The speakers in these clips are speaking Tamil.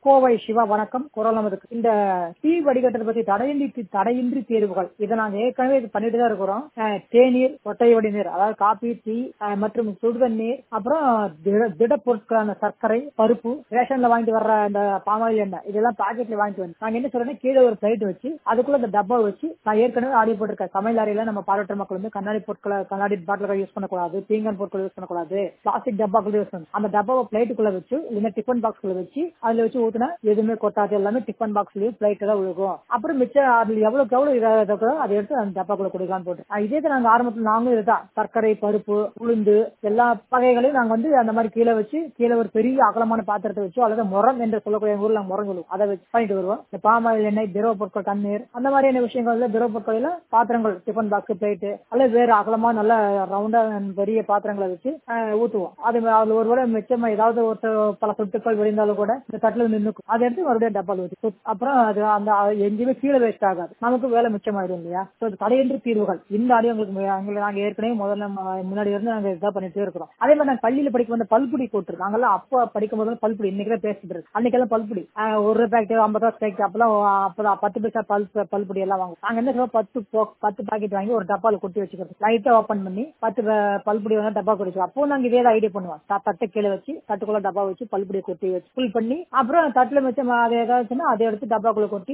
கோவை சிவா வணக்கம் குரல் நமதுக்கு இந்த டீ வடிகட்டத்தை பத்தி தடையின்றி தடையின்றி தேர்வுகள் இதை நாங்க ஏற்கனவே இது பண்ணிட்டு தான் இருக்கிறோம் அஹ், தேநீர் ஒட்டை வடி நீர் அதாவது காபி டீ அஹ், மற்றும் சுடுதண்ணீர் அப்புறம் திட- திட பொருட்களான சர்க்கரை பருப்பு ரேஷன்ல வாங்கிட்டு வர்ற இந்த பாமாயில் எண்ணெய் இதெல்லாம் பாக்கெட்ல வாங்கிட்டு வந்து நாங்க என்ன சொல்றோம்னா கீழே ஒரு பிளேட் வச்சு அதுக்குள்ள இந்த டப்பா வச்சு நான் ஏற்கனவே ஆடியோ போட்டிருக்கேன் சமையல் அறையில நம்ம பாராட்டுற மக்கள் வந்து கண்ணாடி பொருட்களை கண்ணாடி பாட்டில்கள் யூஸ் பண்ணக்கூடாது பீங்கான் பொருட்கள் யூஸ் பண்ணக்கூடாது பிளாஸ்டிக் டப்பாக்கள் யூஸ் பண்ணணும் அந்த டப்பாவை பிளேட்டுக்குள்ள வச்சு இல்லைன்னா டிஃபன் பாக்ஸ்குள்ள வச்சு அதுல வச்சு ஊத்துனா எதுவுமே கொட்டாது எல்லாமே டிஃபன் பாக்ஸ்லயும் பிளேட் தான் விழுகும் அப்புறம் மிச்சம் அதுல எவ்வளவுக்கு எவ்வளவு இதாக இருக்கோ அதை எடுத்து அந்த டப்பாக்குள்ள கொடுக்கலாம்னு போட்டு அஹ் இதே தான் நாங்க ஆரம்பத்துல நாங்களும் இதுதான் சர்க்கரை பருப்பு உளுந்து எல்லா வகைகளையும் நாங்க வந்து அந்த மாதிரி கீழே வச்சு கீழே ஒரு பெரிய அகலமான பாத்திரத்தை வச்சு அல்லது முறம் என்று சொல்லக்கூடிய எங்க ஊர்ல நாங்க முறம் சொல்லுவோம் அதை வச்சு பண்ணிட்டு வருவோம் இந்த பாமாயில் எண்ணெய் திரவ பொருட்கள் தண்ணீர் அந்த மாதிரியான விஷயங்கள்ல திரவ பொருட்கள் பாத்திரங்கள் டிஃபன் பாக்ஸ் பிளேட் அல்லது வேற அகலமா நல்ல ரவுண்டா பெரிய பாத்திரங்களை வச்சு அஹ், ஊத்துவோம் அது அதுல ஒருவேளை மிச்சமா ஏதாவது ஒரு பல சொட்டுக்கள் விழுந்தாலும் கூட இந்த தட்டுல நின்னுக்கும் அதை எடுத்து மறுபடியும் டப்பால் ஊற்றி சுத்- அப்புறம் அது அந்த எங்கேயுமே கீழே வேஸ்ட் ஆகாது நமக்கு வேலை மிச்சமாயிடும் இல்லையா ஸோ இது தடையின்றி தீர்வுகள் இந்த ஆடியோ உங்களுக்கு மு- எங்களுக்கு நாங்க ஏற்கனவே முதல்ல ம- முன்னாடி இருந்து நாங்க இதான் பண்ணிட்டே இருக்கிறோம் அதே மாதிரி நாங்க பள்ளியில படிக்கும் போது பல்புடி போட்டு நாங்கெல்லாம் அப்போ படிக்கும் போது பல்புடி இன்னைக்கு தான் பேசிட்டு இருக்கு அன்னைக்கெல்லாம் பல்புடி அஹ், ஒரு பேக்கெட் ஐம்பது ரூபா பேக்கெட் அப்பெல்லாம் அப்பதான் பத்து பைசா பல் பல்புடி எல்லாம் வாங்குவோம் நாங்க என்ன சொல்லுவோம் பத்து போ- பத்து பாக்கெட் வாங்கி ஒரு டப்பால கொட்டி வச்சுக்கிறது லைட்டா ஓபன் பண்ணி பத்து ப- பல்புடி வந்து டப்பா கொட்டி வச்சுக்கோ. அப்போ நாங்க இதே ஐடியா பண்ணுவோம் த- தட்டை கீழே வச்சு தட்டுக்குள்ள டப்பா வச்சு பல்புடியை கொட்டி வச்சு ஃபுல் பண்ணி அப்புறம் தட்டுல மிச்சம் அது ஏதாச்சுன்னா அதை எடுத்து டப்பாக்குள்ள கொட்டி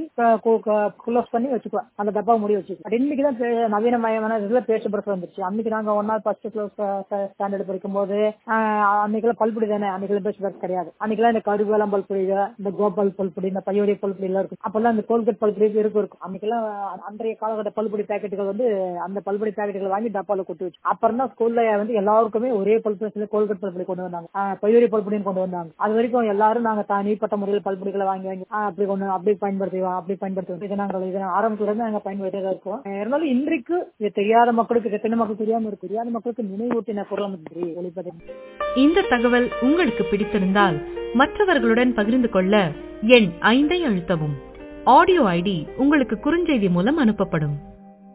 க்ளோஸ் பண்ணி வச்சுக்குவோம் அந்த டப்பா முடி வச்சுக்குவோம் அது இன்னைக்கு தான் பே- நவீனமயமான இதுல பேச்சு பிரஸ் வந்துருச்சு அன்னைக்கு நாங்க ஒன் நாள் ஃபர்ஸ்ட் க்ளோஸ் ஸ்டாண்டர்ட் படிக்கும் போது அன்னைக்கெல்லாம் பல்புடி தானே அன்னைக்கெல்லாம் பேச்சு பிரஸ் கிடையாது அன்னைக்கெல்லாம் இந்த கருவேலம் பல்புடி இந்த கோபால் பல்புடி இந்த பையோடைய பல்புடி எல்லாம் இருக்கும் அப்பெல்லாம் இந்த கோல்கேட் பல்புடி இருக்கும் இருக்கும் அன்னைக்கெல்லாம் அன்றைய காலகட்ட பல்புடி பேக்கெட்டுகள் வந்து அந்த பல்புடி பேக்கெட்டுகள் வாங்கி டப்பால கொட்டி வச்சு அப்புறம் தான் ஸ்கூல்ல வந்து எல்லாருக்குமே ஒரே பல்புடி கோல்கேட் பல்புடி கொண்டு வந்தாங்க ஆஹ் பையோரி பல்புடின்னு கொண்டு வந்தாங்க அது வரைக்கும் எல்லாரும் நாங்க தனிப்பட்ட முறையில் பல்புடிகளை வாங்கி வாங்கி ஆஹ் அப்படி கொண்டு அப்படி பயன்படுத்துவோம் அப்படி பயன்படுத்துவோம் இதை நாங்கள் இதை ஆரம்பத்துல இருந்து நாங்க பயன்படுத்தியே தான் இருக்கோம் ஆஹ் இருந்தாலும் இன்றைக்கு இது தெரியாத மக்களுக்கு எத்தனை மக்கள் தெரியாம இருக்கு தெரியாத மக்களுக்கு நினைவூட்டின பொருள் நன்றி ஒளிப்பதை இந்த தகவல் உங்களுக்கு பிடித்திருந்தால் மற்றவர்களுடன் பகிர்ந்து கொள்ள எண் ஐந்தை அழுத்தவும் ஆடியோ ஐடி உங்களுக்கு குறுஞ்செய்தி மூலம் அனுப்பப்படும்